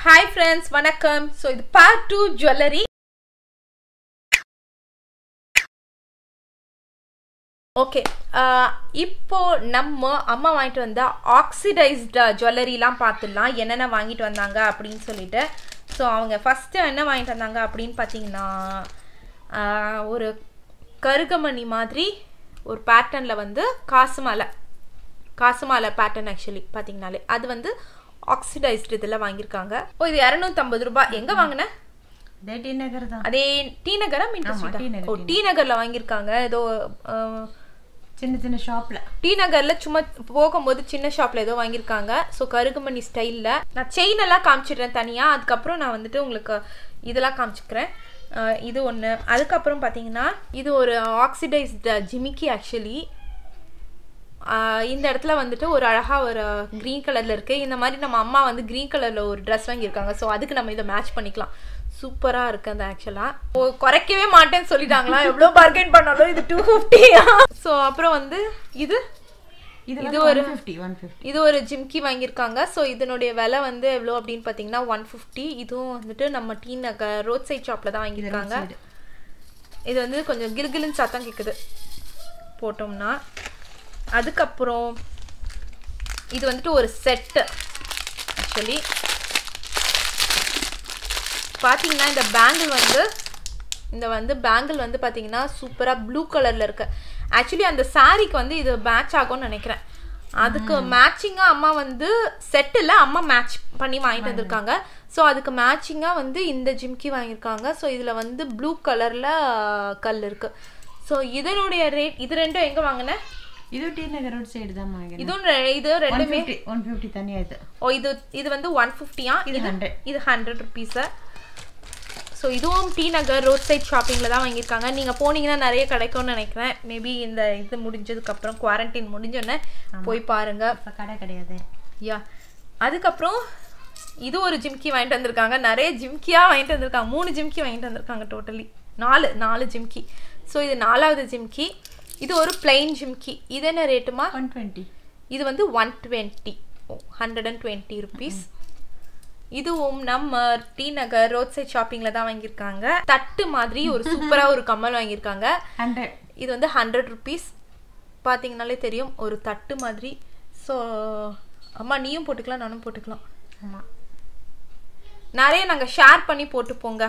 Hi friends வணக்கம் so இது part two jewellery okay இப்போ நம்ம அம்மா வாங்கிட்டு வந்த ஆக்சிடைஸ்டு ஜுவல்லரிலாம் பார்த்துடலாம் என்னென்ன வாங்கிட்டு வந்தாங்க அப்படின்னு சொல்லிட்டு ஸோ அவங்க ஃபஸ்ட்டு என்ன வாங்கிட்டு வந்தாங்க அப்படின்னு பார்த்தீங்கன்னா ஆஹ், ஒரு கருகமணி மாதிரி ஒரு பேட்டர்னில் வந்து காசு மாலை காசு மாலை பேட்டர்ன் ஆக்சுவலி பார்த்தீங்கனாலே அது வந்து ஆக்சிடைஸ்டு இதில் வாங்கியிருக்காங்க ஓ இது இரநூத்தம்பது ரூபாய் எங்கே வாங்கினேன் இதே டி நகர் தான் அதே டி நகரா மின்ட் ஆமா, டி நகர், ஓ டி நகரில் வாங்கியிருக்காங்க ஏதோ ஆஹ், சின்ன சின்ன ஷாப்ல டி நகர்ல சும்மா போகும்போது சின்ன ஷாப்ல ஏதோ வாங்கியிருக்காங்க ஸோ கருகுமணி ஸ்டைல்ல நான் செயின் எல்லாம் காமிச்சிடுறேன் தனியா அதுக்கப்புறம் நான் வந்துட்டு உங்களுக்கு இதெல்லாம் காமிச்சுக்கிறேன் அஹ் இது ஒன்று அதுக்கப்புறம் பார்த்தீங்கன்னா இது ஒரு ஆக்சிடைஸ்டு ஜிமிக்கி ஆக்சுவலி இந்த இடத்துல வந்துட்டு ஒரு அழகா ஒரு க்ரீன் கலர்ல இருக்கு இந்த மாதிரி நம்ம அம்மா வந்து க்ரீன் கலர்ல ஒரு ட்ரெஸ் வாங்கியிருக்காங்க ஸோ அதுக்கு நம்ம இதை மேட்ச் பண்ணிக்கலாம் சூப்பரா இருக்கு அந்த ஆக்சுவலா ஓ குறைக்கவே மாட்டேன்னு சொல்லிட்டாங்களா எவ்வளோ பார்கெயின் பண்ணாலும் இது டூ ஃபிஃப்டி ஸோ அப்புறம் வந்து இது இது இது இது ஒரு- ஒரு ஃபிஃப்டி ஒன் ஃபிஃப்டி இது ஒரு ஜிம்கி வாங்கியிருக்காங்க ஸோ இதனுடைய விலை வந்து எவ்வளோ அப்படின்னு பார்த்தீங்கன்னா ஒன் ஃபிஃப்டி இதுவும் வந்துட்டு நம்ம டீ நகர் ரோட் சைட் ஷாப்பில் தான் வாங்கியிருக்காங்க இது வந்து கொஞ்சம் கிலுகிலுன்னு சத்தம் கேட்குது போட்டோம்னா அதுக்கப்புறம் இது வந்துட்டு ஒரு செட்டு ஆக்சுவலி பார்த்தீங்கன்னா இந்த பேங்கிள் வந்து இந்த வந்து பேங்கிள் வந்து பார்த்தீங்கன்னா சூப்பராக ப்ளூ கலரில் இருக்கு ஆக்சுவலி அந்த சாரீக்கு வந்து இது மேட்ச் ஆகும்னு நினைக்கிறேன் அதுக்கு மேட்சிங்காக அம்மா வந்து செட்டில் அம்மா மேட்ச் பண்ணி வாங்கிட்டு வந்திருக்காங்க ஸோ அதுக்கு மேட்சிங்காக வந்து இந்த ஜிம்கி வாங்கியிருக்காங்க ஸோ இதில் வந்து ப்ளூ கலரில் கல் இருக்கு ஸோ இதனுடைய ரேட் இது ரெண்டும் எங்கே வாங்கினேன் இது டி நகர் ரோட் சைடு தான் வாங்கினேன் இதுவும் ரெ- இது ஒன் ரெண்டுமே ஃபிஃப்டி ஒன் ஃபிஃப்டி தனியா இது ஓ இது இது வந்து ஒன் ஃபிஃப்டியா இது 100. இது ஹண்ட்ரட் ருபீஸு ஸோ இதுவும் டி நகர் ரோட் சைட் ஷாப்பிங்கில் தான் வாங்கியிருக்காங்க நீங்கள் போனீங்கன்னா நிறைய கிடைக்கும்னு நினைக்கிறேன் மேபி இந்த இது முடிஞ்சதுக்கப்புறம் குவாரண்டைன் முடிஞ்சோடனே போய் பாருங்க இப்போ கடை கிடையாது யா அதுக்கப்புறம் இது ஒரு ஜிம்கி வாங்கிட்டு வந்திருக்காங்க நிறைய ஜிம்கியாக வாங்கிட்டு வந்திருக்காங்க மூணு ஜிம்கி வாங்கிட்டு வந்திருக்காங்க டோட்டலி நாலு நாலு ஜிம்கி ஸோ இது நாலாவது ஜிம்கி இது ஒரு பிளைன் ஜிம்கி இது என்ன ரேட்டுமா ஒன் டுவெண்ட்டி இது வந்து one twenty hundred and twenty rupees இதுவும் நம்ம டி நகர் ரோட் சைட் ஷாப்பிங்ல தான் வாங்கியிருக்காங்க தட்டு மாதிரி ஒரு சூப்பரா ஒரு கம்மல் வாங்கியிருக்காங்க ஹண்ட்ரட் இது வந்து ஹண்ட்ரட் ருபீஸ் பார்த்தீங்கனாலே தெரியும் ஒரு தட்டு மாதிரி ஸோ அம்மா நீயும் போட்டுக்கலாம் நானும் போட்டுக்கலாம் ஆமா நிறைய நாங்கள் ஷேர் பண்ணி போட்டுப்போங்க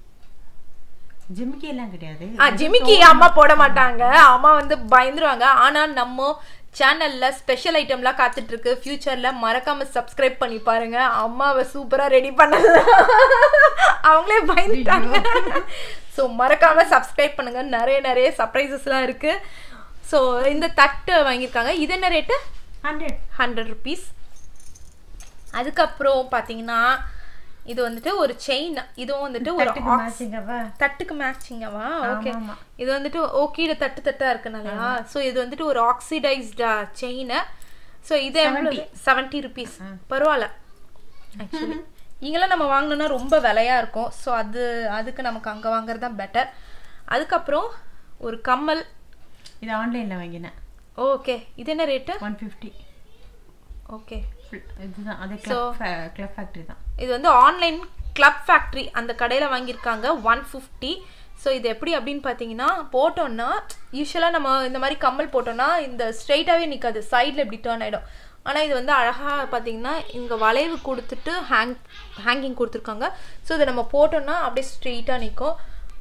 ஜிமிக்கி எல்லாம் கிடையாது ஆ ஜிமிக்கி அம்மா போட மாட்டாங்க அம்மா வந்து பயந்துருவாங்க ஆனா நம்ம சேனல்ல ஸ்பெஷல் ஐட்டம்லாம் காத்துட்டு இருக்கு ஃபியூச்சர்ல மறக்காம சப்ஸ்கிரைப் பண்ணி பாருங்க அம்மாவை சூப்பரா ரெடி பண்ணல அவங்களே பயந்துட்டாங்க ஸோ மறக்காம சப்ஸ்கிரைப் பண்ணுங்க நிறைய நிறைய சர்ப்ரைசஸ்லாம் இருக்கு ஸோ இந்த தட்டு வாங்கியிருக்காங்க இது என்ன ரேட்டு ஹண்ட்ரட் ஹண்ட்ரட் ருபீஸ் அதுக்கப்புறம் பார்த்தீங்கன்னா இது வந்துட்டு ஒரு செயின் இதுவும் வந்துட்டு ஒரு தட்டுக்கு ox- மேட்சிங்கவா தட்டுக்கு மேட்சிங்கவா ஓகே ஆமா. இது வந்துட்டு ஓ கீழே தட்டு தட்டா இருக்குனாலயா ஸோ இது வந்துட்டு ஒரு ஆக்சிடைஸ்டா செயின் ஸோ இது எவ்வளோ செவன்ட்டி ருபீஸ் பரவாயில்ல ஆக்சுவலி இங்கெல்லாம் நம்ம வாங்கினோம்னா ரொம்ப விலையா இருக்கும் ஸோ அது அதுக்கு நமக்கு அங்கே வாங்குறது தான் பெட்டர் அதுக்கப்புறம் ஒரு கம்மல் இது ஆன்லைன்ல வாங்கினேன் ஓகே இது என்ன ரேட்டு ஒன் ஃபிஃப்டி ஓகே இதுதான் அது கிளப் கிளப் ஃபேக்டரி தான் இது வந்து ஆன்லைன் கிளப் ஃபேக்ட்ரி அந்த கடையில் வாங்கியிருக்காங்க ஒன் ஃபிஃப்டி ஸோ இது எப்படி அப்படின்னு பார்த்தீங்கன்னா போட்டோன்னா யூஸ்வலாக நம்ம இந்த மாதிரி கம்மல் போட்டோம்னா இந்த ஸ்ட்ரைட்டாகவே நிற்காது சைடில் இப்படி டேர்ன் ஆகிடும் ஆனால் இது வந்து அழகாக பார்த்தீங்கன்னா இங்கே வளைவு கொடுத்துட்டு ஹேங் ஹேங்கிங் கொடுத்துருக்காங்க ஸோ இதை நம்ம போட்டோம்னா அப்படியே ஸ்ட்ரெயிட்டாக நிற்கும்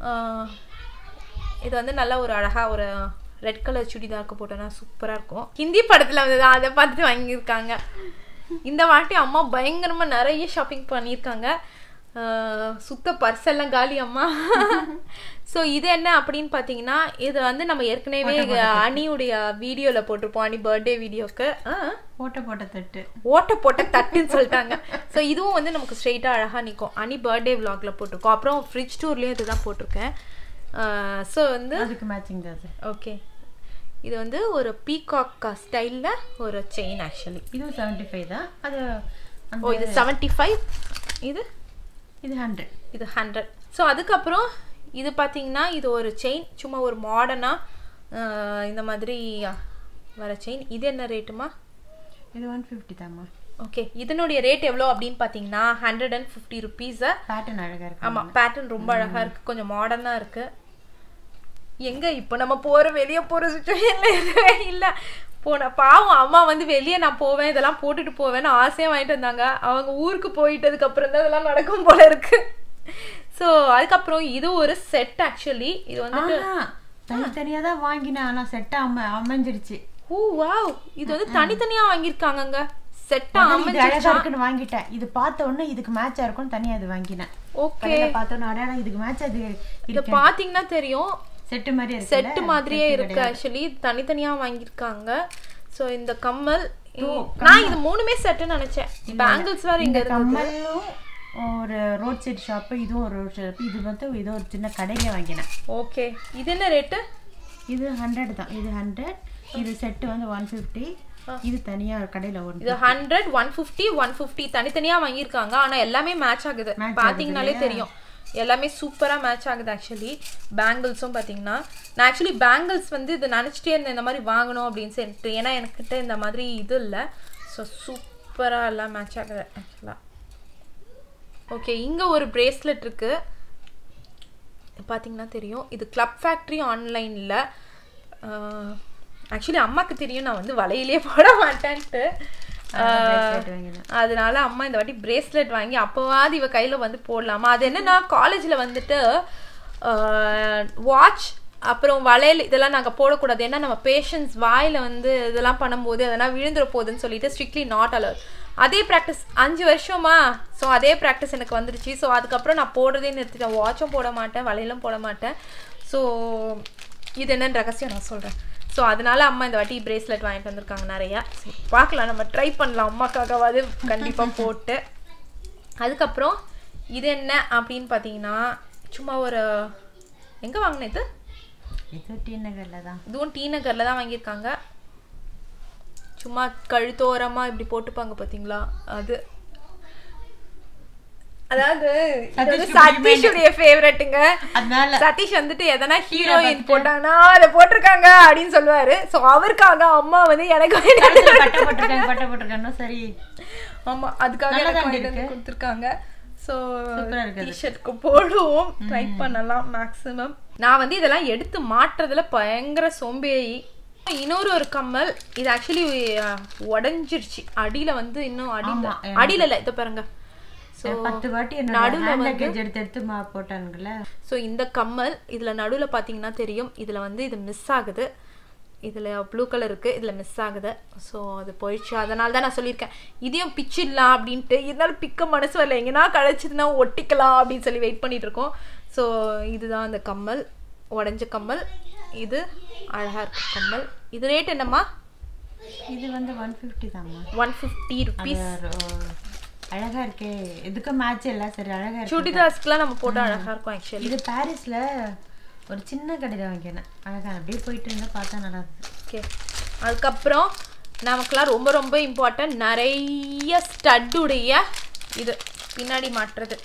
இது வந்து நல்ல ஒரு அழகாக ஒரு ரெட் கலர் சுடிதாருக்கு போட்டோன்னா சூப்பராக இருக்கும் ஹிந்தி படத்தில் வந்து தான் அதை பார்த்துட்டு வாங்கியிருக்காங்க இந்த வாட்டி அம்மா பயங்கரமாக நிறைய ஷாப்பிங் பண்ணியிருக்காங்க ஆஹ் சுத்த பர்செல்லாம் காலி அம்மா ஸோ இது என்ன அப்படின்னு பார்த்தீங்கன்னா இது வந்து நம்ம ஏற்கனவே அணியுடைய வீடியோவில் போட்டிருப்போம் அணி பர்த்டே வீடியோக்கு போட்ட போட்ட தட்டு ஓட்ட போட்ட தட்டுன்னு சொல்லிட்டாங்க ஸோ இதுவும் வந்து நமக்கு ஸ்ட்ரெயிட்டாக அழகாக நிற்கும் அணி பர்த்டே vlogல போட்டிருக்கோம் அப்புறம் ஃப்ரிட்ஜ் டூர்லேயும் இதுதான் போட்டிருக்கேன் ஸோ வந்து அதுக்கு மேட்சிங் தான் அது ஓகே இது வந்து ஒரு பீகாக் ஸ்டைலில் ஒரு செயின் ஆக்சுவலி இதுவும் செவன்ட்டி ஃபைவ் தான் அது அந்த ஓ இது செவன்ட்டி ஃபைவ் இது இது ஹண்ட்ரட் இது ஹண்ட்ரட் ஸோ அதுக்கப்புறம் இது பார்த்தீங்கன்னா இது ஒரு செயின் சும்மா ஒரு மாடர்னாக இந்த மாதிரி வர செயின் இது என்ன ரேட்டுமா இது ஒன் ஃபிஃப்டி தாம்மா ஓகே இதனுடைய ரேட் எவ்வளோ அப்படின்னு பார்த்தீங்கன்னா ஹண்ட்ரட் அண்ட் ஃபிஃப்டி ருபீஸை பேட்டர்ன் அழகா இருக்கு ஆமாம் பேட்டர்ன் ரொம்ப அழகா இருக்கு கொஞ்சம் மாடர்னாக இருக்கு எங்க இப்போ நம்ம போற வெளியே போற சுச்சுவேஷன்ல எதுவே இல்லை போன பாவம் அம்மா வந்து வெளியே நான் போவேன் இதெல்லாம் போட்டுட்டு போவேன்னு ஆசையாக வாங்கிட்டு வந்தாங்க அவங்க ஊருக்கு போயிட்டதுக்கு அப்புறம் தான் இதெல்லாம் நடக்கும் போல இருக்கு ஸோ அதுக்கப்புறம் இது ஒரு செட் ஆக்சுவலி இது வந்துட்டு ஆஹா, தனித்தனியா தான் வாங்கினேன் ஆனா செட்டா அம அமைஞ்சிருச்சு ஓ வாவ் இது வந்து தனித்தனியா வாங்கியிருக்காங்கங்க செட்டா முதல்ல இது அழகா அமைஞ்சிருச்சா இருக்குன்னு வாங்கிட்டேன் இது பார்த்த உடனே இதுக்கு மேட்சா இருக்கும்னு தனியா இது வாங்கினேன் ஓகே கடையில பார்த்த உடனே அடையாளம் இதுக்கு மேட்ச் அது இத பாத்தீங்கன்னா தெரியும் செட்டு மாதிரி இருக்கு செட்டு மாதிரியே இருக்கு ஆக்சுவலி தனித்தனியா வாங்கியிருக்காங்க ஸோ இந்த கம்மல் நான் இது மூணுமே செட்டுன்னு நினைச்சேன் பேங்கிள்ஸ் வேற இங்க இந்த கம்மலும் ஒரு ரோட் சைடு ஷாப்பு இதுவும் ஒரு ரோட் ஷாப்பு இது வந்து இது ஒரு சின்ன கடையில வாங்கினேன் ஓகே இது என்ன ரேட்டு இது ஹண்ட்ரட் தான் இது ஹண்ட்ரட் இது செட்டு வந்து ஒன் ஃபிஃப்டி இது தனியா ஒரு கடையில ஒன்று இது hundred one fifty one fifty தனித்தனியா வாங்கியிருக்காங்க ஆனா எல்லாமே மேட்ச் ஆகுது Match பாத்தீங்கனாலே தெரியும் எல்லாமே சூப்பரா மேட்ச் ஆகுது ஆக்சுவலி பேங்கிள்ஸும் பாத்தீங்கன்னா நான் ஆக்சுவலி பேங்கிள்ஸ் வந்து இது நினச்சிட்டே இருந்தேன் இந்த மாதிரி வாங்கணும் அப்படின்னு சொல்லிட்டு ஏன்னா எனக்கிட்ட இந்த மாதிரி இது இல்லை ஸோ சூப்பரா எல்லாம் மேட்ச் ஆகுது ஆக்சுவலாக ஓகே இங்க ஒரு பிரேஸ்லெட் இருக்கு பார்த்தீங்கன்னா தெரியும் இது கிளப் ஃபேக்ட்ரி ஆன்லைனில் ஆக்சுவலி அம்மாக்கு தெரியும் நான் வந்து வலையிலே போட மாட்டேன்ட்டு bracelet வாங்கினேன் அதனால அம்மா இந்த வாட்டி பிரேஸ்லெட் வாங்கி அப்போவாது இவ கையில் வந்து போடலாமா அது என்னன்னா காலேஜில் வந்துட்டு வாட்ச் அப்புறம் வளையல் இதெல்லாம் நாங்கள் போடக்கூடாது ஏன்னா நம்ம பேஷண்ட்ஸ் வாயில் வந்து இதெல்லாம் பண்ணும்போது அதெல்லாம் விழுந்துட போகுதுன்னு சொல்லிட்டு ஸ்ட்ரிக்ட்லி நாட் அலர் அதே ப்ராக்டிஸ் அஞ்சு வருஷமா ஸோ அதே ப்ராக்டிஸ் எனக்கு வந்துருச்சு ஸோ அதுக்கப்புறம் நான் போடுறதே நிறுத்திட்டேன் வாட்சும் போட மாட்டேன் வளையலும் போட மாட்டேன் ஸோ இது என்னன்னு ரகசியம் நான் சொல்கிறேன் ஸோ அதனால அம்மா இந்த வாட்டி பிரேஸ்லெட் வாங்கிட்டு வந்திருக்காங்க நிறையா சரி பார்க்கலாம் நம்ம ட்ரை பண்ணலாம் அம்மாக்காகவாது கண்டிப்பாக போட்டு அதுக்கப்புறம் இது என்ன அப்படின்னு பார்த்தீங்கன்னா சும்மா ஒரு எங்கே வாங்கினேன் இது இது டி நகர்ல தான் இதுவும் டி நகரில் தான் வாங்கியிருக்காங்க சும்மா கழுத்தோரமாக இப்படி போட்டுப்பாங்க பார்த்தீங்களா அது அதாவது இது வந்து சதீஷுடைய ஃபேவரட்டுங்க அதனால சதீஷ் வந்துட்டு எதனா ஹீரோயின் போட்டாங்கன்னா அதை போட்டிருக்காங்க அப்படின்னு சொல்லுவாரு ஸோ அவருக்காக அம்மா வந்து எனக்கு கழுத்துல பட்டை போட்டிருக்காங்க பட்டை போட்டிருக்காங்க சரி ஆமா அதுக்காக நல்லா எனக்கு தான் வாங்கிட்டு வந்து இருக்கு. கொடுத்துருக்காங்க ஸோ சூப்பரா இருக்குது. டிஷர்ட்க்கு போடுவோம் ட்ரை பண்ணலாம் மேக்ஸிமம் நான் வந்து இதெல்லாம் எடுத்து மாட்டுறதுல பயங்கர சோம்பேறி இன்னொரு ஒரு கம்மல் இது ஆக்சுவலி உடஞ்சிருச்சு அடியில வந்து இன்னும் அடியில ஆமா, அடியில இல்ல இதை பாருங்க ஸோ பத்து வாட்டி என்ன நடுவுல ஹேண்ட் வந்து- லக்கேஜ் எடுத்து எடுத்து மா போட்டானுங்களே ஸோ இந்த கம்மல் இதில் நடுவில் பார்த்தீங்கன்னா தெரியும் இதில் வந்து இது மிஸ் ஆகுது இதில் ப்ளூ கலர் இருக்குது இதில் மிஸ் ஆகுது ஸோ அது போயிடுச்சு அதனால தான் நான் சொல்லியிருக்கேன் இதையும் பிச்சிடலாம் அப்படின்ட்டு இருந்தாலும் பிக்க மனசு வரல எங்கன்னா கழிச்சதுன்னா ஒட்டிக்கலாம் அப்படின்னு சொல்லி வெயிட் பண்ணிட்டு இருக்கோம் ஸோ இதுதான் அந்த கம்மல் உடஞ்ச கம்மல் இது அழகாக இருக்கு கம்மல் இது ரேட் என்னம்மா இது வந்து ஒன் ஃபிஃப்டி தாம்மா ஒன் ஃபிஃப்டி ருபீஸ் அது ஒரு- அழகா இருக்கே எதுக்கும் மேட்ச் இல்ல சரி அழகா இருக்கு சுடிதாஸ்க்குலாம் நம்ம போட்டால் அழகாக இருக்கும் ஆக்சுவலி இது பாரிஸ்ல ஒரு சின்ன கடையில வாங்கினேன் அழகா அப்படியே போயிட்டு இருந்தா பார்த்தா நல்லா இருந்துச்சு ஓகே அதுக்கப்புறம் நமக்குலாம் ரொம்ப ரொம்ப இம்பார்ட்டன்ட் நிறைய ஸ்டட்டுடைய இது பின்னாடி மாட்டுறது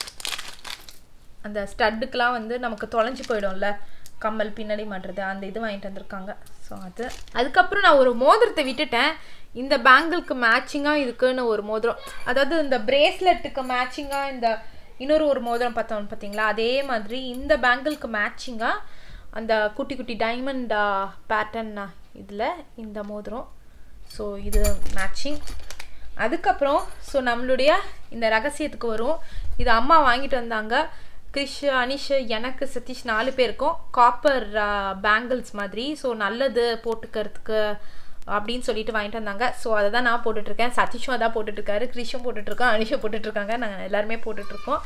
அந்த ஸ்டட்டுக்கெலாம் வந்து நமக்கு தொலைஞ்சு போயிடும்ல கம்மல் பின்னாடி மாட்டுறது அந்த இது வாங்கிட்டு வந்திருக்காங்க ஸோ அது அதுக்கப்புறம் நான் ஒரு மோதிரத்தை விட்டுட்டேன் இந்த பேங்கிளுக்கு மேட்சிங்காக இருக்குன்னு ஒரு மோதிரம் அதாவது இந்த பிரேஸ்லெட்டுக்கு மேட்சிங்காக இந்த இன்னொரு ஒரு மோதிரம் பார்த்தோம் பார்த்தீங்களா அதே மாதிரி இந்த பேங்கிளுக்கு மேட்சிங்காக அந்த குட்டி குட்டி டைமண்ட் பேட்டர்ன் இதில் இந்த மோதிரம் ஸோ இது மேட்சிங் அதுக்கப்புறம் ஸோ நம்மளுடைய இந்த ரகசியத்துக்கு வரும் இது அம்மா வாங்கிட்டு வந்தாங்க கிரிஷ் அனிஷ் எனக்கு சதீஷ் நாலு பேருக்கும் காப்பர் பேங்கிள்ஸ் மாதிரி ஸோ நல்லது போட்டுக்கிறதுக்கு அப்படின்னு சொல்லிட்டு வாங்கிட்டு வந்தாங்க ஸோ அதை தான் நான் போட்டுட்ருக்கேன் சதீஷும் அதான் போட்டுட்ருக்காரு கிரிஷும் போட்டுட்ருக்கோம் அனிஷும் போட்டுட்ருக்காங்க நாங்கள் எல்லாருமே போட்டுட்ருக்கோம்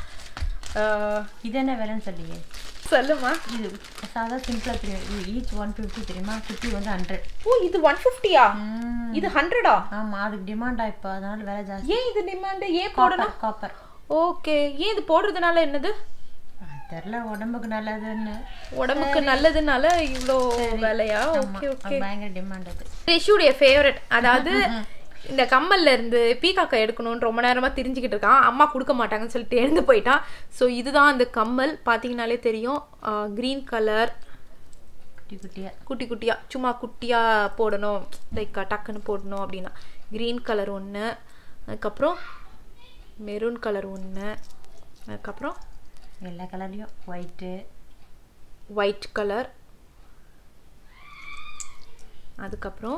இது என்ன விலைன்னு சொல்லியே சொல்லுமா இது சாதா சிம்பிளா தெரியும் இது ஈச் ஒன் ஃபிஃப்டி தெரியுமா ஃபிஃப்டி வந்து ஹண்ட்ரட் ஓ இது ஒன் ஃபிஃப்டியா இது ஹண்ட்ரடா ஆமா அதுக்கு டிமாண்டா இப்போ அதனால விலை ஜாஸ்தி ஏன் இது டிமாண்டு ஏன் போடணும் காப்பர் ஓகே ஏன் இது போடுறதுனால என்னது தெரில உடம்புக்கு நல்லதுன்னு உடம்புக்கு நல்லதுனால இவ்வளோ விலையா ஆமா, ஓகே ஓகே அது பயங்கர டிமாண்ட் அது ரிஷுடைய ஃபேவரட் அதாவது இந்த கம்மல்ல இருந்து பீகாக்கை எடுக்கணும்னு ரொம்ப நேரமா தெரிஞ்சுக்கிட்டு இருக்கான் அம்மா கொடுக்க மாட்டாங்கன்னு சொல்லிட்டு எழுந்து போயிட்டான் ஸோ இதுதான் அந்த கம்மல் பார்த்தீங்கனாலே தெரியும் க்ரீன் கலர் குட்டி குட்டியா குட்டி குட்டியா சும்மா குட்டியா போடணும் லைக் டக்குன்னு போடணும் அப்படின்னா க்ரீன் கலர் ஒன்று அதுக்கப்புறம் மெரூன் கலர் ஒன்று அதுக்கப்புறம் எல்லா கலர்லையும் ஒயிட்டு ஒயிட் கலர் அதுக்கப்புறம்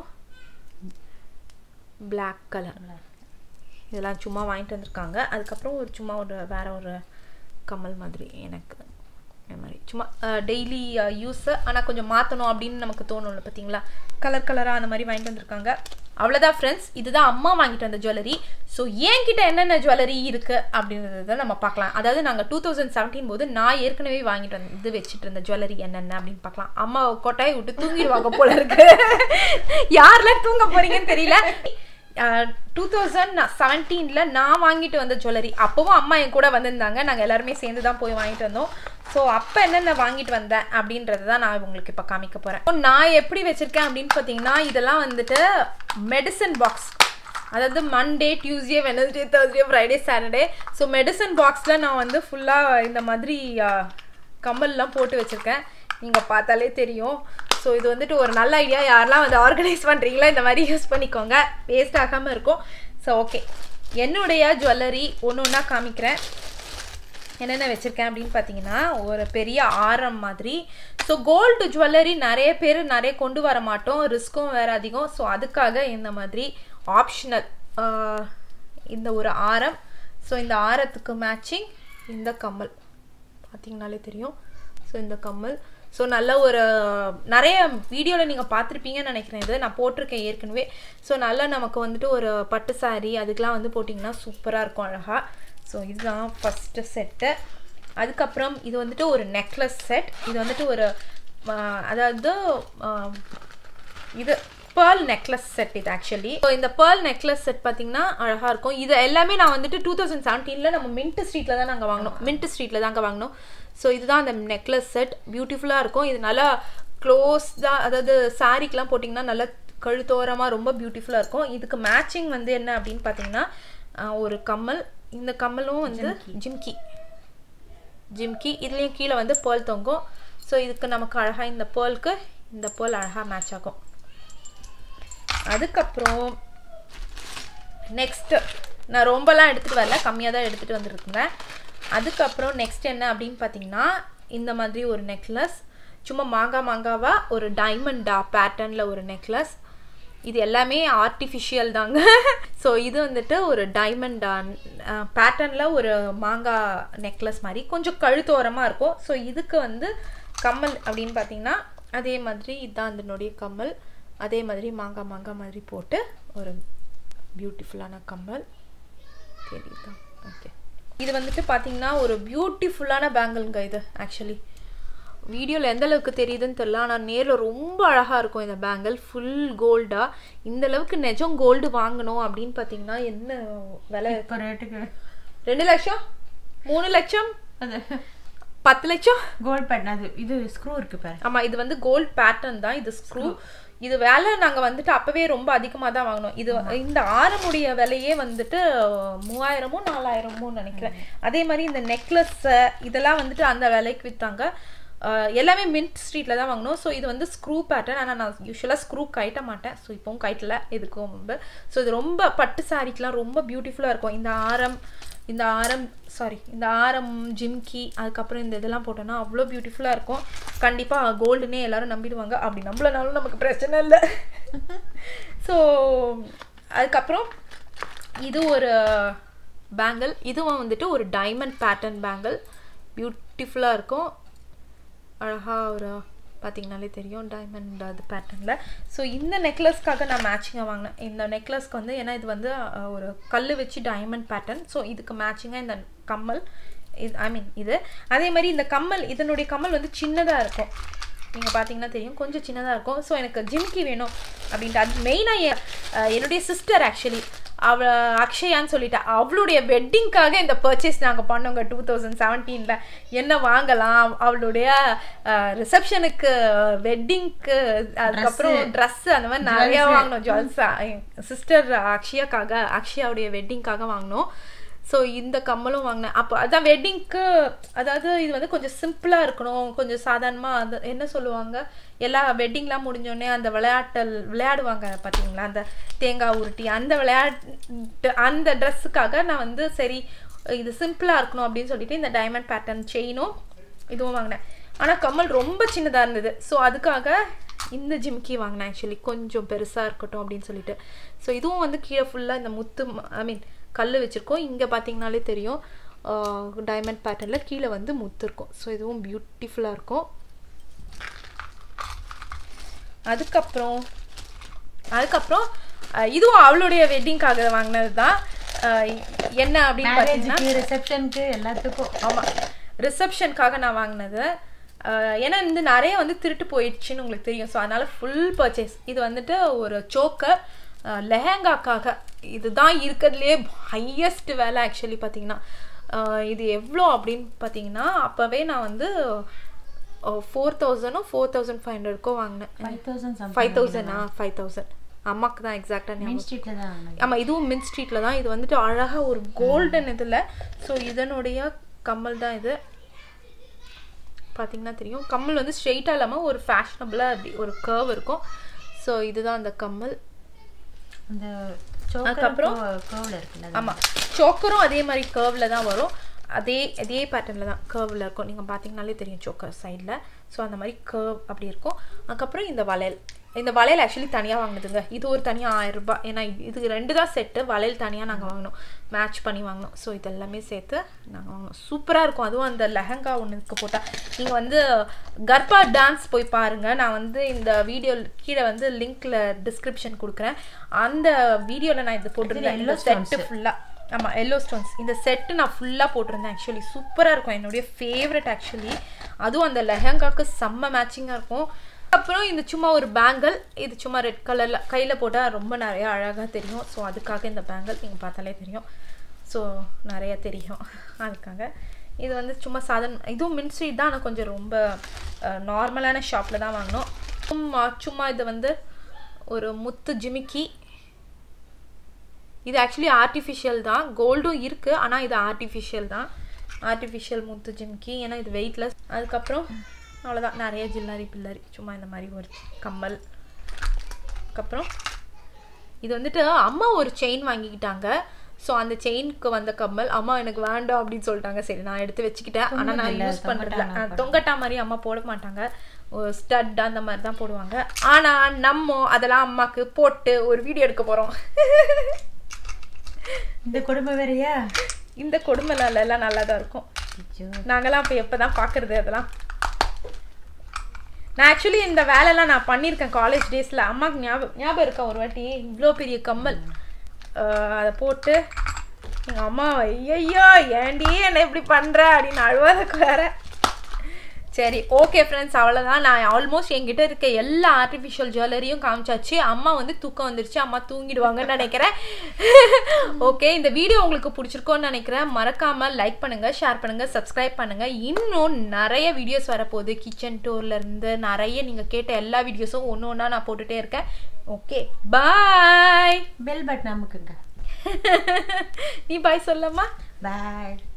Black கலர் இதெல்லாம் சும்மா வாங்கிட்டு வந்திருக்காங்க அதுக்கப்புறம் ஒரு சும்மா ஒரு வேற ஒரு கம்மல் மாதிரி எனக்கு இந்த மாதிரி சும்மா டெய்லி யூஸ் ஆனால் கொஞ்சம் மாற்றணும் அப்படின்னு நமக்கு தோணும்ல பார்த்தீங்களா கலர் கலராக அந்த மாதிரி வாங்கிட்டு வந்திருக்காங்க அவ்வளோதான் ஃப்ரெண்ட்ஸ் இதுதான் அம்மா வாங்கிட்டு வந்த ஜுவல்லரி ஸோ என்கிட்ட என்னென்ன ஜுவல்லரி இருக்குது அப்படின்றத நம்ம பார்க்கலாம் அதாவது நாங்கள் டூ தௌசண்ட் செவன்டீன் போது நான் ஏற்கனவே வாங்கிட்டு வந்து இது வச்சுட்டு இருந்த ஜுவல்லரி என்னென்ன அப்படின்னு பார்க்கலாம் அம்மா கொட்டாயை விட்டு தூங்கிடுவாங்க போல இருக்கு யாரெல்லாம் தூங்க போறீங்கன்னு தெரியல டூ தௌசண்ட் செவன்டீனில் நான் வாங்கிட்டு வந்த ஜுவல்லரி அப்போவும் அம்மா என் கூட வந்திருந்தாங்க நாங்கள் எல்லாருமே சேர்ந்து தான் போய் வாங்கிட்டு வந்தோம் ஸோ அப்போ என்னென்ன வாங்கிட்டு வந்தேன் அப்படின்றது தான் நான் உங்களுக்கு இப்போ காமிக்க போகிறேன் நான் எப்படி வச்சுருக்கேன் அப்படின்னு பார்த்தீங்கன்னா இதெல்லாம் வந்துட்டு மெடிசன் பாக்ஸ் அதாவது Monday Tuesday Wednesday Thursday Friday Saturday so medicine பாக்ஸில் நான் வந்து ஃபுல்லாக இந்த மாதிரி ஆஹ், கம்மல்லாம் போட்டு வச்சுருக்கேன் நீங்கள் பார்த்தாலே தெரியும் ஸோ இது வந்துட்டு ஒரு நல்ல ஐடியா யாரெல்லாம் வந்து ஆர்கனைஸ் பண்ணுறீங்களோ இந்த மாதிரி யூஸ் பண்ணிக்கோங்க வேஸ்ட் ஆகாமல் இருக்கும் ஸோ ஓகே என்னுடைய ஜுவல்லரி ஒன்று ஒன்றா காமிக்கிறேன் என்னென்ன வச்சுருக்கேன் அப்படின்னு பார்த்தீங்கன்னா ஒரு பெரிய ஆரம் மாதிரி ஸோ கோல்டு ஜுவல்லரி நிறைய பேர் நிறைய கொண்டு வர மாட்டோம் ரிஸ்க்கும் வேறு அதிகம் ஸோ அதுக்காக இந்த மாதிரி ஆப்ஷனல் இந்த ஒரு ஆரம் ஸோ இந்த ஆரத்துக்கு மேட்சிங் இந்த கம்மல் பார்த்தீங்கனாலே தெரியும் ஸோ இந்த கம்மல் ஸோ நல்ல ஒரு நிறைய வீடியோவில் நீங்கள் பார்த்துருப்பீங்கன்னு நினைக்கிறேன் இது நான் போட்டிருக்கேன் ஏற்கனவே ஸோ நல்லா நமக்கு வந்துட்டு ஒரு பட்டு saree அதுக்கெலாம் வந்து போட்டிங்கன்னா சூப்பராக இருக்கும் அழகாக ஸோ இதுதான் ஃபஸ்ட்டு செட்டு அதுக்கப்புறம் இது வந்துட்டு ஒரு நெக்லஸ் செட் இது வந்துட்டு ஒரு ஆஹ், அதாவது ஆஹ், இது பேர்ல் நெக்லஸ் செட் இது ஆக்சுவலி ஸோ இந்த பேர்ல் நெக்லஸ் செட் பார்த்தீங்கன்னா அழகாக இருக்கும் இது எல்லாமே நான் வந்துட்டு டூ தௌசண்ட் செவன்டீனில் நம்ம மின்ட் ஸ்ட்ரீட்டில் தான் நாங்கள் வாங்கினோம் மின்ட் ஸ்ட்ரீட்டில் தாங்க வாங்கினோம் ஸோ இதுதான் அந்த நெக்லஸ் செட் பியூட்டிஃபுல்லாக இருக்கும் இது நல்லா க்ளோஸ் தான் அதாவது சாரீக்கெலாம் போட்டிங்கன்னா நல்லா கழுத்தோரமாக ரொம்ப பியூட்டிஃபுல்லாக இருக்கும் இதுக்கு மேட்சிங் வந்து என்ன அப்படின்னு பார்த்தீங்கன்னா ஆஹ், ஒரு கம்மல் இந்த கம்மலும் வந்து ஜிம்கி ஜிம்கி இதுலேயும் கீழே வந்து பேர்ல் தொங்கும் ஸோ இதுக்கு நமக்கு அழகாக இந்த பேர்லுக்கு இந்த பேர்ல் அழகாக மேட்ச் ஆகும் அதுக்கப்புறம் நெக்ஸ்ட்டு நான் ரொம்பலாம் எடுத்துகிட்டு வரல கம்மியாக தான் எடுத்துகிட்டு வந்துருக்கேன் அதுக்கப்புறம் நெக்ஸ்ட் என்ன அப்படின்னு பார்த்தீங்கன்னா இந்த மாதிரி ஒரு நெக்லஸ் சும்மா மாங்காய் மாங்காவாக ஒரு டைமண்டா பேட்டர்னில் ஒரு நெக்லஸ் இது எல்லாமே ஆர்டிஃபிஷியல் தாங்க ஸோ இது வந்துட்டு ஒரு டைமண்டா பேட்டர்னில் ஒரு மாங்காய் நெக்லஸ் மாதிரி கொஞ்சம் கழுத்தோரமாக இருக்கும் ஸோ இதுக்கு வந்து கம்மல் அப்படின்னு பார்த்தீங்கன்னா அதே மாதிரி இதுதான் அதனுடைய கம்மல் அதே மாதிரி மாங்காய் மாங்காய் மாதிரி போட்டு ஒரு பியூட்டிஃபுல்லான கம்மல் தெரியுதா ஓகே இது வந்துட்டு பார்த்தீங்கன்னா ஒரு பியூட்டிஃபுல்லான பேங்கிள்ங்க இது ஆக்சுவலி வீடியோவில் எந்த அளவுக்கு தெரியுதுன்னு தெரியல ஆனால் நேரில் ரொம்ப அழகாக இருக்கும் இந்த பேங்கிள் ஃபுல் கோல்டாக இந்த அளவுக்கு நிஜம் கோல்டு வாங்கணும் அப்படின்னு பார்த்தீங்கன்னா என்ன விலை இப்போ ரேட்டுக்கு ரெண்டு லட்சம் மூணு லட்சம் அது பத்து லட்சம் கோல்ட் பேட் அது இது ஸ்க்ரூ இருக்கு பாரு ஆமா இது வந்து கோல்ட் பேட்டர்ன் தான் இது ஸ்க்ரூ இது வேலை நாங்க வந்துட்டு அப்பவே ரொம்ப அதிகமா தான் வாங்கினோம் இது இந்த ஆரமுடைய விலையே வந்துட்டு மூவாயிரமோ நாலாயிரமோ நினைக்கிறேன் அதே மாதிரி இந்த நெக்லஸ் இதெல்லாம் வந்துட்டு அந்த விலைக்கு வித்தாங்க அஹ் எல்லாமே மின்ட் ஸ்ட்ரீட்ல தான் வாங்கினோம் ஸோ இது வந்து ஸ்க்ரூ பேட்டர்ன் ஆனால் நான் யூஸ்வலாக ஸ்க்ரூ கட்ட மாட்டேன் ஸோ இப்போவும் கட்டல இதுக்கும் ரொம்ப ஸோ இது ரொம்ப பட்டு சாரிக்கெலாம் ரொம்ப பியூட்டிஃபுல்லாக இருக்கும் இந்த ஆரம் இந்த ஆரம் சாரி இந்த ஆரம் ஜிம்கி அதுக்கப்புறம் இந்த இதெல்லாம் போட்டோன்னா அவ்வளோ பியூட்டிஃபுல்லாக இருக்கும் கண்டிப்பாக கோல்டுனே எல்லாரும் நம்பிடுவாங்க அப்படி நம்பலனாலும் நமக்கு பிரச்சனை இல்லை ஸோ அதுக்கப்புறம் இது ஒரு பேங்கிள் இதுவும் வந்துட்டு ஒரு டைமண்ட் பேட்டர்ன் பேங்கிள் பியூட்டிஃபுல்லாக இருக்கும் அழகாக ஒரு பார்த்தீங்கனாலே தெரியும் டைமண்ட் அது பேட்டர்னில் ஸோ இந்த நெக்லஸ்க்காக நான் மேட்சிங்காக வாங்கினேன் இந்த நெக்லஸ்க்கு வந்து ஏன்னா இது வந்து அஹ், ஒரு கல் வச்சு டைமண்ட் பேட்டர்ன் ஸோ இதுக்கு மேட்சிங்காக இந்த கம்மல் இது ஐ மீன் இது அதே மாதிரி இந்த கம்மல் இதனுடைய கம்மல் வந்து சின்னதாக இருக்கும் நீங்கள் பார்த்தீங்கன்னா தெரியும் கொஞ்சம் சின்னதாக இருக்கும் ஸோ எனக்கு ஜிம்கி வேணும் அப்படின்ட்டு அது மெயினாக என்னுடைய சிஸ்டர் ஆக்சுவலி அவ அக்ஷயான்னு சொல்லிட்டா அவளுடைய வெட்டிங்க்காக இந்த பர்ச்சேஸ் நாங்கள் பண்ணோங்க டூ தௌசண்ட் செவன்டீனில் என்ன வாங்கலாம் அவளுடைய ரிசப்ஷனுக்கு வெட்டிங்க்கு அதுக்கப்புறம் ட்ரெஸ்ஸு அந்த மாதிரி நிறையா வாங்கினோம் ஜுவல்ஸ் சிஸ்டர் அக்ஷயாக்காக அக்ஷயாவுடைய வெட்டிங்க்காக வாங்கினோம் ஸோ இந்த கம்மலும் வாங்கினேன் அப்போ அதான் வெட்டிங்க்கு அதாவது இது வந்து கொஞ்சம் சிம்பிளாக இருக்கணும் கொஞ்சம் சாதாரணமாக அது என்ன சொல்லுவாங்க எல்லா வெட்டிங்லாம் முடிஞ்சோடனே அந்த விளையாட்டல் விளையாடுவாங்க பார்த்தீங்களா அந்த தேங்காய் உருட்டி அந்த விளையாட்டு அந்த ட்ரெஸ்ஸுக்காக நான் வந்து சரி இது சிம்பிளாக இருக்கணும் அப்படின்னு சொல்லிட்டு இந்த டைமண்ட் பேட்டர்ன் செயினும் இதுவும் வாங்கினேன் ஆனால் கம்மல் ரொம்ப சின்னதாக இருந்தது ஸோ அதுக்காக இந்த ஜிம்கி வாங்கினேன் ஆக்சுவலி கொஞ்சம் பெருசாக இருக்கட்டும் அப்படின்னு சொல்லிட்டு ஸோ இதுவும் வந்து கீழே ஃபுல்லாக இந்த முத்து ஐ மீன் கல் வச்சுருக்கோம் இங்கே பார்த்தீங்கனாலே தெரியும் டைமண்ட் பேட்டர்னில் கீழே வந்து முத்து இருக்கும் ஸோ இதுவும் பியூட்டிஃபுல்லாக இருக்கும் அதுக்கப்புறம் அதுக்கப்புறம் அஹ், இதுவும் அவளுடைய வெட்டிங்காக வாங்கினது தான் என்ன அப்படின்னு பார்த்தீங்கன்னா மேரேஜுக்கு ரிசப்ஷனுக்கு எல்லாத்துக்கும் ஆமாம் ரிசப்ஷனுக்காக நான் வாங்கினது அஹ் ஏன்னா வந்து நிறைய வந்து திருட்டு போயிடுச்சுன்னு உங்களுக்கு தெரியும் ஸோ அதனால ஃபுல் பர்ச்சேஸ் இது வந்துட்டு ஒரு சோக்கர் லெஹங்காக்காக இதுதான் இருக்கிறதுலே ஹையஸ்ட் வேலை ஆக்சுவலி பார்த்தீங்கன்னா அஹ் இது எவ்வளோ அப்படின்னு பார்த்தீங்கன்னா அப்போவே நான் வந்து ஃபோர் தௌசண்டோ ஃபோர் தௌசண்ட் ஃபைவ் ஹண்ட்ரட்க்கோ வாங்கினேன் ஃபைவ் தௌசண்ட் ஃபைவ் தௌசண்டா ஃபைவ் தௌசண்ட் அம்மாக்கு தான் எக்ஸாக்டாக மெயின் ஸ்ட்ரீட்டில் தான் வாங்கினேன் ஆமாம் இதுவும் மின் ஸ்ட்ரீட்டில் தான் இது வந்துட்டு அழகாக ஒரு கோல்டன் இதில் ஸோ இதனுடைய கம்மல் தான் இது பார்த்தீங்கன்னா தெரியும் கம்மல் வந்து ஸ்ட்ரெயிட்டாக இல்லாமல் ஒரு ஃபேஷனபுளாக அப்படி ஒரு கர்வ் இருக்கும் ஸோ இதுதான் அந்த கம்மல் அந்த அதுக்கப்புறம் சோக்கர் கர்வ்ல இருக்குல்ல அது. ஆமாம் சோக்கரும் அதே மாதிரி கர்வில் தான் வரும் அதே அதே பேட்டர்னில் தான் கர்வில் இருக்கும் நீங்கள் பார்த்தீங்கனாலே தெரியும் சோக்கர் சைடில் ஸோ அந்த மாதிரி கர்வ் அப்படி இருக்கும் அதுக்கப்புறம் இந்த வளையல் இந்த வளையல் ஆக்சுவலி தனியாக வாங்கினதுங்க இது ஒரு தனியாக ஆயிரம் ரூபாய் ஏன்னா இது ரெண்டு தான் செட்டு வளையல் தனியாக நாங்கள் வாங்கினோம் மேட்ச் பண்ணி வாங்கினோம் ஸோ இதெல்லாமே சேர்த்து நாங்கள் வாங்கினோம் சூப்பராக இருக்கும் அதுவும் அந்த லெஹங்கா ஒன்றுக்கு போட்டால் நீங்கள் வந்து கர்பா டான்ஸ் போய் பாருங்கள் நான் வந்து இந்த வீடியோ கீழே வந்து லிங்க்ல டிஸ்கிரிப்ஷன் கொடுக்குறேன் அந்த வீடியோவில் நான் இது போட்டிருந்தேன் இந்த செட்டு ஃபுல்லாக ஆமாம் எல்லோ ஸ்டோன்ஸ் இந்த செட்டு நான் ஃபுல்லாக போட்டிருந்தேன் ஆக்சுவலி சூப்பராக இருக்கும் என்னுடைய ஃபேவரட் ஆக்சுவலி அதுவும் அந்த லெஹங்காக்கு செம்ம மேட்சிங்காக இருக்கும் அப்புறம் இந்த சும்மா ஒரு பேங்கிள் இது சும்மா ரெட் கலரில் கையில் போட்டால் ரொம்ப நிறைய அழகாக தெரியும் ஸோ அதுக்காக இந்த பேங்கிள் நீங்கள் பார்த்தாலே தெரியும் ஸோ நிறைய தெரியும் அதுக்காக இது வந்து சும்மா சாதாரண இதுவும் மின் ஸ்ட்ரீட் தான் ஆனால் கொஞ்சம் ரொம்ப நார்மலான ஷாப்பில் தான் வாங்கினோம் சும்மா சும்மா இது வந்து ஒரு முத்து ஜிமிக்கி இது ஆக்சுவலி ஆர்டிஃபிஷியல் தான் கோல்டும் இருக்குது ஆனால் இது ஆர்டிஃபிஷியல் தான் ஆர்டிஃபிஷியல் முத்து ஜிம்கி ஏன்னா இது வெயிட்லெஸ் அதுக்கப்புறம் அவ்வளோதான் நிறைய ஜில்லரி பில்லரி சும்மா இந்த மாதிரி ஒரு கம்மல் அதுக்கப்புறம் இது வந்துட்டு அம்மா ஒரு செயின் வாங்கிக்கிட்டாங்க ஸோ அந்த செயினுக்கு வந்த கம்மல் அம்மா எனக்கு வேண்டாம் அப்படின்னு சொல்லிட்டாங்க சரி நான் எடுத்து வச்சுக்கிட்டேன் ஆனால் நான் யூஸ் பண்ணுறதில்ல தொங்கட்டா மாதிரி அம்மா போட மாட்டாங்க ஸ்டட் அந்த மாதிரி தான் போடுவாங்க ஆனால் நம்ம அதெல்லாம் அம்மாக்கு போட்டு ஒரு வீடியோ எடுக்க போகிறோம் இந்த குடும்பம் வேறயா இந்த கொடுமைலாம் எல்லாம் நல்லா தான் இருக்கும் ஐயோ நாங்களாம் இப்போ எப்போ தான் பார்க்குறது அதெல்லாம் நான் ஆக்சுவலி இந்த வேலைலாம் நான் பண்ணியிருக்கேன் காலேஜ் டேஸில் அம்மாவுக்கு ஞாபகம் ஞாபகம் இருக்கா ஒரு வாட்டி இவ்வளோ பெரிய கம்மல் அஹ் அதை போட்டு எங்கள் அம்மா ஐயோ ஏன்டி என்ன இப்படி பண்ணுற அப்படின்னு அழுவாதக்கு வேற சரி ஓகே ஃப்ரெண்ட்ஸ் அவ்வளோதான் நான் ஆல்மோஸ்ட் என்கிட்ட இருக்க எல்லா ஆர்டிஃபிஷியல் ஜுவல்லரியும் காமிச்சாச்சு அம்மா வந்து தூக்கம் வந்துருச்சு அம்மா தூங்கிடுவாங்கன்னு நினைக்கிறேன் ஓகே இந்த வீடியோ உங்களுக்கு பிடிச்சிருக்கோன்னு நினைக்கிறேன் மறக்காம லைக் பண்ணுங்க ஷேர் பண்ணுங்க சப்ஸ்கிரைப் பண்ணுங்க இன்னும் நிறைய வீடியோஸ் வரப்போகுது கிச்சன் டூர்ல இருந்து நிறைய நீங்க கேட்ட எல்லா வீடியோஸும் ஒன்று ஒன்றா நான் போட்டுட்டே இருக்கேன் ஓகே பாய் பெல் பட்டன் அமுக்குங்க நீ பாய் சொல்லம்மா பாய்